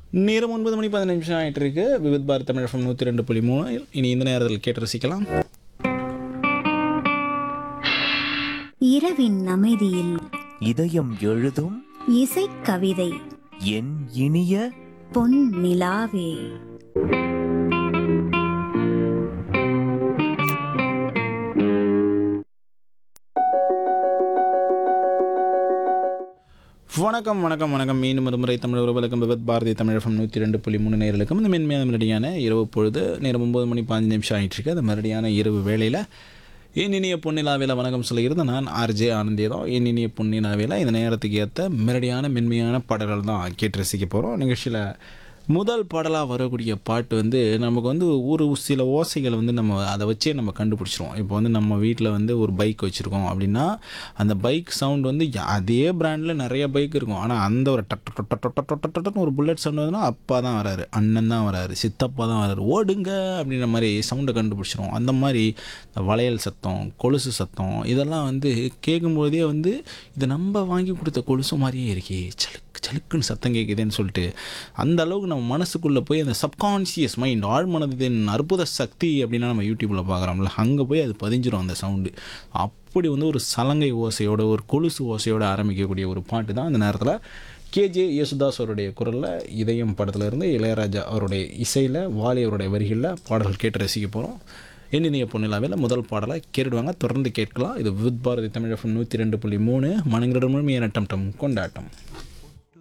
நேரம் ஒன்பது மணி பதினஞ்சு நிமிஷம் ஆயிட்டு இருக்கு விவித் பாரத் தமிழ் எஃப்எம் நூற்றி ரெண்டு புள்ளி மூணு இனி இந்த நேரத்தில் கேட்டு ரசிக்கலாம் இரவின் அமைதியில் இதயம் எழுதும் இசைக்கவிதை என் இனிய பொன் நிலாவே வணக்கம் வணக்கம் வணக்கம் மீண்டும் ஒரு முறை தமிழ் உறவுகளுக்கும் விபத் பாரதி தமிழ் எஃப்எம் நூற்றி ரெண்டு புள்ளி மூணு நேர்களுக்கும் இந்த மென்மையான மெரடியான இரவு பொழுது நேரம் ஒம்பது மணி பாஞ்சு நிமிஷம் ஆயிட்டு இருக்கு அந்த மெரடியான இரவு வேளையில் என் இனிய பொன்னிலாவில் வணக்கம் சொல்லுகிறது நான் ஆர்ஜே ஆனந்தே தான் என் இனிய பொன்னிலாவில் இந்த நேரத்துக்கு ஏற்ற மெரடியான மென்மையான பாடல்கள் தான் கேட்டு ரசிக்க போகிறோம் நிகழ்ச்சியில் முதல் பாடலாக வரக்கூடிய பாட்டு வந்து நமக்கு வந்து ஒரு சில ஓசைகளை வந்து நம்ம அதை வச்சே நம்ம கண்டுபிடிச்சிருவோம் இப்போ வந்து நம்ம வீட்டில் வந்து ஒரு பைக் வச்சுருக்கோம் அப்படின்னா அந்த பைக் சவுண்ட் வந்து யா- அதே பிராண்டில் நிறைய பைக் இருக்கும் ஆனால் அந்த ஒரு டட் டட் டட் டட் டட் டட்னு ஒரு புல்லட் சவுண்ட் வந்துன்னா அப்பா தான் வராரு அண்ணன் தான் வராரு சித்தப்பா தான் வராரு ஓடுங்க அப்படின்ற மாதிரி சவுண்டை கண்டுபிடிச்சிரும் அந்த மாதிரி இந்த வளையல் சத்தம் கொலுசு சத்தம் இதெல்லாம் வந்து கேட்கும்போதே வந்து இது நம்ம வாங்கி கொடுத்த கொலுசு மாதிரியே இருக்கே சலுக்கு சலுக்குன்னு சத்தம் கேட்குதுன்னு சொல்லிட்டு அந்த அளவுக்கு நம்ம மனசுக்குள்ளே போய் அந்த சப்கான்ஷியஸ் மைண்ட் ஆழ்மனதின் அற்புத சக்தி அப்படின்னா நம்ம யூடியூப்பில் பார்க்குறோம்ல அங்கே போய் அது பதிஞ்சிரும் அந்த சவுண்டு அப்படி வந்து ஒரு சலங்கை ஓசையோட ஒரு கொலுசு ஓசையோட ஆரம்பிக்கக்கூடிய ஒரு பாட்டு தான் அந்த நேரத்தில் கேஜே யேசுதாஸ் அவருடைய குரலில் இதயம் படத்துல இருந்து இளையராஜா அவருடைய இசையில் வாலி அவருடைய வரிகளில் பாடல்கள் கேட்டு ரசிக்க போகிறோம் எண்ணினிய பொன்னிலாவில் முதல் பாடலை கேட்டுடுவாங்க தொடர்ந்து கேட்கலாம் இது வித் பாரதி தமிழ் நூற்றி ரெண்டு புள்ளி மூணு மனங்களிடம் முழுமையான டம் டம் கொண்டாட்டம்